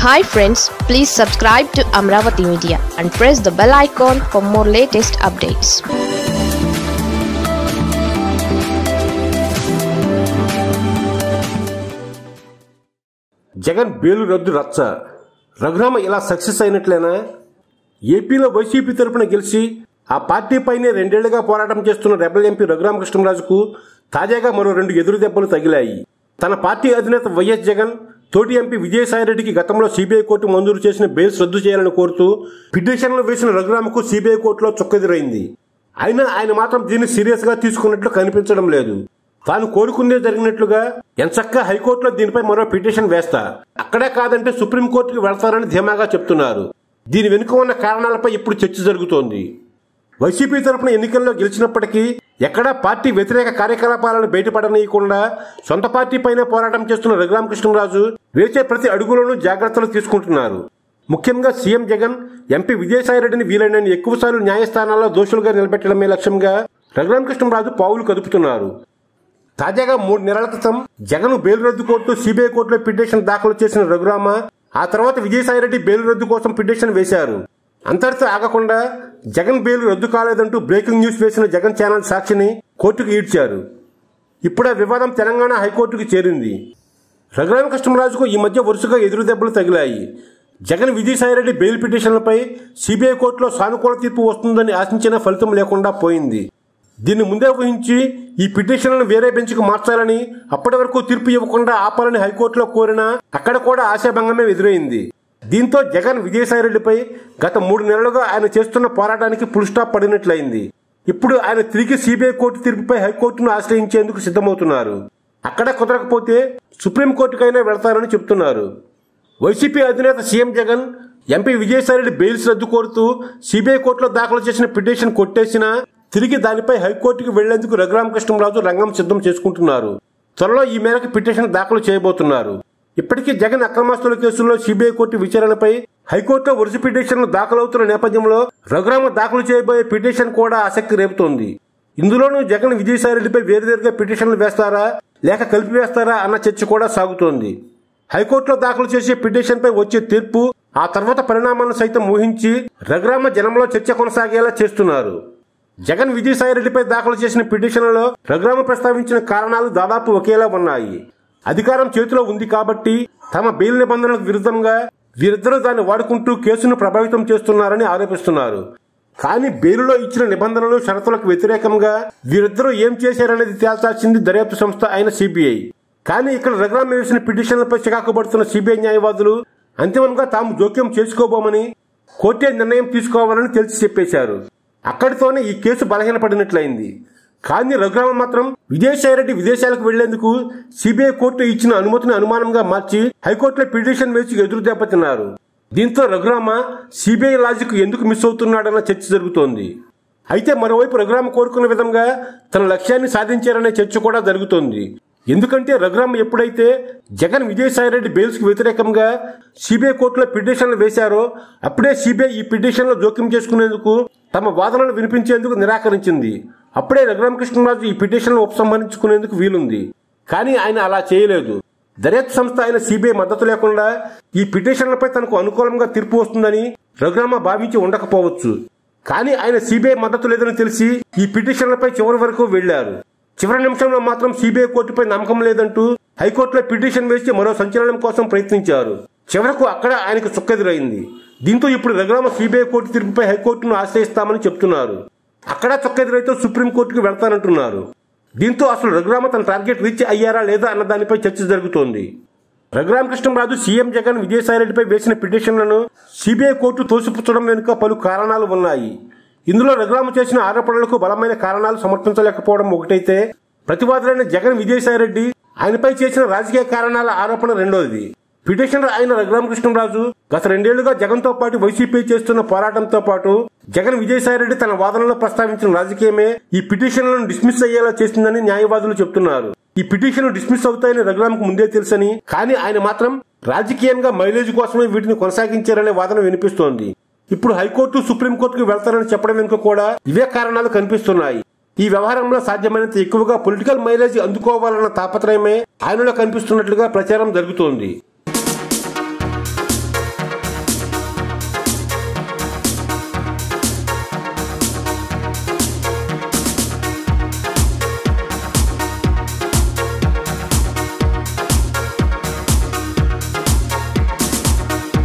hi friends please subscribe to Amaravati media and press the bell icon for more latest updates Jagan bail రద్దు రచ్చ రఘురామ ఇలా success అయినట్లేనా ఏపీలో YCP తరపున గెలిచి ఆ పార్టీపైనే రెండేళ్లుగా పోరాటం చేస్తున్న రెబల్ ఎంపీ రఘురామకృష్ణరాజుకు తాజాగా మరో రెండు ఎదురు దెబ్బలు తగిలాయి తన పార్టీ అధినేత వైఎస్ జగన్ తోటి ఎంపీ విజయసాయిరెడ్డికి గతంలో సిబిఐ కోర్టు మంజూరు చేసిన బెయిల్స్ రద్దు చేయాలని కోరుతూ పిటిషన్లు వేసిన రఘురామకు సిబిఐ కోర్టులో చుక్కెదురైంది అయినా ఆయన మాత్రం దీన్ని సీరియస్ గా తీసుకున్నట్లు కనిపించడం లేదు తాను కోరుకుందే జరిగినట్లుగా ఎంచక్క హైకోర్టులో దీనిపై మరో పిటిషన్ వేస్తా అక్కడే కాదంటే సుప్రీంకోర్టుకి వెళ్తారని ధీమాగా చెప్తున్నారు దీని వెనుక ఉన్న కారణాలపై ఇప్పుడు చర్చ జరుగుతోంది వైసీపీ తరపున ఎన్నికల్లో గెలిచినప్పటికీ ఎక్కడా పార్టీ వ్యతిరేక కార్యకలాపాలను బయటపడనీయకుండా సొంత పార్టీపైనే పోరాటం చేస్తున్న రఘురామకృష్ణరాజు వేసే ప్రతి అడుగులోనూ జాగ్రత్తలు తీసుకుంటున్నారు ముఖ్యంగా సీఎం జగన్ ఎంపీ విజయసాయిరెడ్డిని వీలైనన్ని ఎక్కువసార్లు న్యాయస్థానాల్లో దోషులుగా నిలబెట్టడమే లక్ష్యంగా రఘురామకృష్ణరాజు పావులు కదుపుతున్నారు తాజాగా మూడు నెలల క్రితం జగన్ బెయిల్ రద్దు కోరుతూ సిబిఐ కోర్టులో పిటిషన్ దాఖలు చేసిన రఘురామ ఆ తర్వాత విజయసాయిరెడ్డి బెయిల్ రద్దు కోసం పిటిషన్ వేశారు అంతటితో ఆగకుండా జగన్ బెయిల్ రద్దు కాలేదంటూ బ్రేకింగ్ న్యూస్ వేసిన జగన్ ఛానల్ సాక్షిని కోర్టుకు ఈడ్చారు ఇప్పుడు ఆ వివాదం తెలంగాణ హైకోర్టుకు చేరింది రఘురామ కృష్ణరాజుకు ఈ మధ్య వరుసగా ఎదురు దెబ్బలు తగిలాయి జగన్ విజయసాయిరెడ్డి బెయిల్ పిటిషన్లపై సిబిఐ కోర్టులో సానుకూల తీర్పు వస్తుందని ఆశించిన ఫలితం లేకుండా పోయింది దీన్ని ముందే ఊహించి ఈ పిటిషన్లను వేరే బెంచ్కు మార్చాలని అప్పటి వరకు తీర్పు ఇవ్వకుండా ఆపాలని హైకోర్టులో కోరినా అక్కడ కూడా ఆశాభంగమే ఎదురైంది దీంతో జగన్ విజయసాయిరెడ్డిపై గత మూడు నెలలుగా ఆయన చేస్తున్న పోరాటానికి ఫుల్ స్టాప్ పడినట్లయింది ఇప్పుడు ఆయన తిరిగి సిబిఐ కోర్టు తీర్పుపై హైకోర్టును ఆశ్రయించేందుకు సిద్ధమవుతున్నారు అక్కడ కుదరకపోతే సుప్రీంకోర్టుకైనా వెళతారని చెప్తున్నారు వైసీపీ అధినేత CM Jagan MP Vijayasai Reddy bails రద్దు కోరుతూ సిబిఐ కోర్టులో దాఖలు చేసిన పిటిషన్ కొట్టేసినా తిరిగి దానిపై హైకోర్టుకు వెళ్లేందుకు రఘురామకృష్ణరాజు రంగం సిద్ధం చేసుకుంటున్నారు త్వరలో ఈ మేరకు పిటిషన్ దాఖలు చేయబోతున్నారు ఇప్పటికీ జగన్ అక్రమాస్తుల కేసుల్లో సిబిఐ కోర్టు విచారణపై హైకోర్టులో వరుస పిటిషన్లు దాఖలవుతున్న నేపథ్యంలో రఘురామ దాఖలు చేయబోయే పిటిషన్ కూడా ఆసక్తి రేపుతోంది ఇందులోనూ జగన్ విజయసాయిరెడ్డిపై వేరువేరుగా పిటిషన్లు వేస్తారా లేక కలిపి వేస్తారా అన్న చర్చ కూడా సాగుతోంది హైకోర్టులో దాఖలు చేసే పిటిషన్పై వచ్చే తీర్పు ఆ తర్వాత పరిణామాలను సైతం ఊహించి రఘురామ జనంలో చర్చ కొనసాగేలా చేస్తున్నారు జగన్ విజయసాయిరెడ్డిపై దాఖలు చేసిన పిటిషన్లలో రఘురామ ప్రస్తావించిన కారణాలు దాదాపు ఒకేలా ఉన్నాయి అధికారం చేతిలో ఉంది కాబట్టి తమ బెయిల్ నిబంధనలకు విరుద్ధంగా వీరిద్దరూ దాన్ని వాడుకుంటూ కేసును ప్రభావితం చేస్తున్నారని ఆరోపిస్తున్నారు కానీ బెయిలులో ఇచ్చిన నిబంధనలు షరతులకు వ్యతిరేకంగా వీరిద్దరూ ఏం చేశారనేది తేల్చాల్సింది దర్యాప్తు సంస్థ అయిన సిబిఐ కానీ ఇక్కడ రఘురామ వేసిన పిటిషన్లపై చికాకు పడుతున్న సిబిఐ న్యాయవాదులు అంతిమంగా తాము జోక్యం చేసుకోబోమని కోర్టే నిర్ణయం తీసుకోవాలని తెలిసి చెప్పేశారు అక్కడితోనే ఈ కేసు బలహీనపడినట్లయింది కానీ రఘురామ మాత్రం విజయసాయిరెడ్డి విదేశాలకు వెళ్లేందుకు సిబిఐ కోర్టు ఇచ్చిన అనుమతిని అనుమానంగా మార్చి హైకోర్టులో పిటిషన్ వేసి ఎదురు దెబ్బతిన్నారు దీంతో రఘురామ సిబిఐ లాజిక్ ఎందుకు మిస్ అవుతున్నాడన్న చర్చ జరుగుతోంది అయితే మరోవైపు రఘురామ కోరుకున్న విధంగా తన లక్ష్యాన్ని సాధించారనే చర్చ కూడా జరుగుతోంది ఎందుకంటే రఘురామ ఎప్పుడైతే జగన్ విజయసాయిరెడ్డి బెయిల్స్ కు వ్యతిరేకంగా సిబిఐ కోర్టులో పిటిషన్లు వేశారో అప్పుడే సిబిఐ ఈ పిటిషన్లో జోక్యం చేసుకునేందుకు తమ వాదనలు వినిపించేందుకు నిరాకరించింది అప్పుడే రఘురామకృష్ణరాజు ఈ పిటిషన్లు ఉపసంహరించుకునేందుకు వీలుంది కానీ ఆయన అలా చేయలేదు దర్యాప్తు సంస్థ అయిన సిబిఐ మద్దతు లేకుండా ఈ పిటిషన్లపై తనకు అనుకూలంగా తీర్పు వస్తుందని రఘురామ భావించి ఉండకపోవచ్చు కానీ ఆయన సిబిఐ మద్దతు లేదని తెలిసి ఈ పిటిషన్లపై చివరి వరకు వెళ్లారు చివరి నిమిషంలో మాత్రం సిబిఐ కోర్టుపై నమ్మకం లేదంటూ హైకోర్టులో పిటిషన్ వేసి మరో సంచలనం కోసం ప్రయత్నించారు చివరకు అక్కడ ఆయనకు చుక్కెదురైంది దీంతో ఇప్పుడు రఘురామ సిబిఐ కోర్టు తీర్పుపై హైకోర్టును ఆశ్రయిస్తామని చెప్తున్నారు అక్కడ చుక్కెదురైతే సుప్రీంకోర్టుకు వెళ్తానంటున్నారు దీంతో అసలు రఘురామ తన టార్గెట్ రీచ్ అయ్యారా లేదా అన్న దానిపై చర్చ జరుగుతోంది రఘురామకృష్ణరాజు సీఎం జగన్ విజయసాయిరెడ్డిపై వేసిన పిటిషన్లను సిబిఐ కోర్టు తోసిపుచ్చడం వెనుక పలు కారణాలు ఉన్నాయి ఇందులో రఘురామ చేసిన ఆరోపణలకు బలమైన కారణాలు సమర్పించలేకపోవడం ఒకటైతే ప్రతివాదులైన జగన్ విజయసాయిరెడ్డి ఆయనపై చేసిన రాజకీయ కారణాల ఆరోపణ రెండోది పిటిషనర్ అయిన రఘురామకృష్ణరాజు గత రెండేళ్లుగా జగన్ తో పాటు వైసీపీ చేస్తున్న పోరాటంతో పాటు జగన్ విజయసాయిరెడ్డి తన వాదనలో ప్రస్తావించిన రాజకీయమే ఈ పిటిషన్లను డిస్మిస్ అయ్యేలా చేసిందని న్యాయవాదులు చెప్తున్నారు ఈ పిటిషన్ డిస్మిస్ అవుతాయని రఘురామకు ముందే తెలుసని కానీ ఆయన మాత్రం రాజకీయంగా మైలేజ్ కోసమే వీటిని కొనసాగించారనే వాదన వినిపిస్తోంది ఇప్పుడు హైకోర్టు సుప్రీంకోర్టుకు వెళ్తారని చెప్పడం వెనుక కూడా ఇవే కారణాలు కనిపిస్తున్నాయి ఈ వ్యవహారంలో సాధ్యమైనంత ఎక్కువగా పొలిటికల్ మైలేజ్ అందుకోవాలన్న తాపత్రయమే ఆయనలో కనిపిస్తున్నట్లుగా ప్రచారం జరుగుతోంది